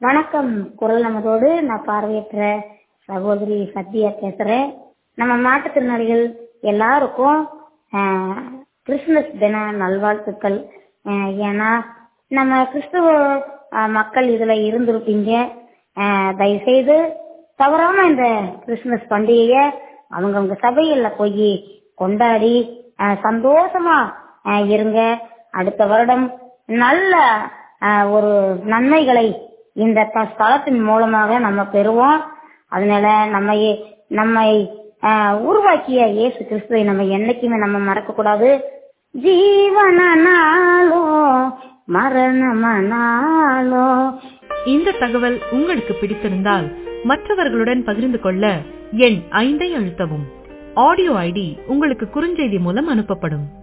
வணக்கம் குரல் நமதோடு நான் பார்வையற்ற சகோதரி சத்யா பேசுறேன் நம்ம மாற்றுத்திறனாளிகள் எல்லாருக்கும் ஆஹ், கிறிஸ்துமஸ் தின நல்வாழ்த்துக்கள் ஆஹ், ஏன்னா நம்ம கிறிஸ்துவ ஆஹ், மக்கள் இதுல இருந்திருப்பீங்க ஆஹ், தயவுசெய்து தவறாம இந்த கிறிஸ்துமஸ் பண்டிகையை அவங்கவுங்க சபையில போய் கொண்டாடி ஆஹ், சந்தோஷமா ஆஹ், இருங்க அடுத்த வருடம் நல்ல ஆஹ், ஒரு நன்மைகளை இந்த த- ஸ்தலத்தின் மூலமாக நம்ம பெறுவோம் அதனால நம்ம நம்மை ஆஹ், உருவாக்கிய இயேசு கிறிஸ்துவை நம்ம என்னைக்குமே நம்ம மறக்க கூடாது ஜீவனாலோ மரணமானாலோ இந்த தகவல் உங்களுக்கு பிடித்திருந்தால் மற்றவர்களுடன் பகிர்ந்து கொள்ள எண் ஐந்தை அழுத்தவும் ஆடியோ ஐடி உங்களுக்கு குறுஞ்செய்தி மூலம் அனுப்பப்படும்